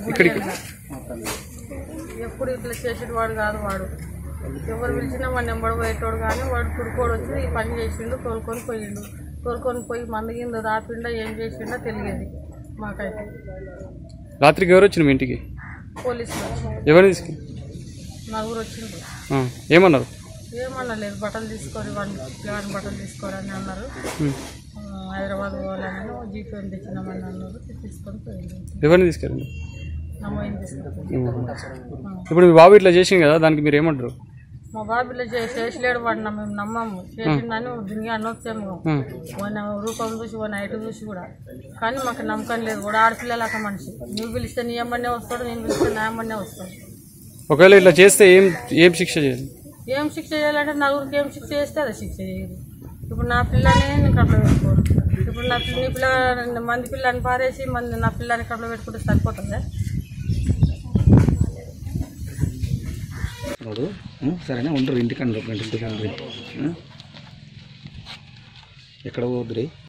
ఇక్కడికి ఎప్పుడు ఇట్లా చేసేటవాడు కాదు వాడు ఎవరు పిలిచినా వాడిని ఎంబడి పోయేటోడు కానీ వాడు కుడుకోడు వచ్చి ఈ పని చేసిండు తోలుకొని పోయిండు తోలుకొని పోయి మందు కింద రాపిండా ఏం చేసిండో తెలియదు మాకైతే రాత్రికి ఎవరు వచ్చిన మీ ఇంటికి పోలీసులు వచ్చి ఎవరిని తీసుకు నలుగురు వచ్చిండ్రు ఆ, ఏమన్నారు ఏమన్నా లేదు బట్టలు తీసుకొని వాడిని పిల్లవాడిని బట్టలు తీసుకోరని అన్నారు ఉమ్. ఆ, హైదరాబాద్ పోవాలని జీపీ తెచ్చినామని అన్నారు తీసుకొని పోయిండు ఎవరిని తీసుకెళ్ళండి నమ్మని తీసుకొని ఇప్పుడు మీ బాబు ఇట్లా చేసింది కదా దానికి మీరు ఏమంటారు మా బాబులో చేసలేడు వాడు మేము నమ్మము చేసిందని దీనికి అనొచ్చాము ఆ, వన్ రూపం చూసి వన్ ఐటు చూసి కూడా కానీ మాకు నమ్మకం లేదు కూడా ఆడపిల్లలాక మనిషి నువ్వు పిలిస్తే నీ అమ్మనే వస్తాడు నేను పిలిస్తే నా అమ్మనే వస్తాడు ఒకవేళ ఇట్లా చేస్తే ఏం ఏం శిక్ష చేయాలి ఏం శిక్ష చేయాలంటే నలుగురికి ఏం శిక్ష చేస్తే అదే శిక్ష చేయదు ఇప్పుడు నా పిల్లని నేను కట్ల పెట్టుకోను ఇప్పుడు నా పిల్ల నీ పిల్ల మంది పిల్లని పారేసి మంది నా పిల్లని కట్ల పెట్టుకుంటే సరిపోతుందా వాడు ఉం, సరేనా ఉండరు ఇంటికన్నా ఇంటికన్నా ఎక్కడ పోదురి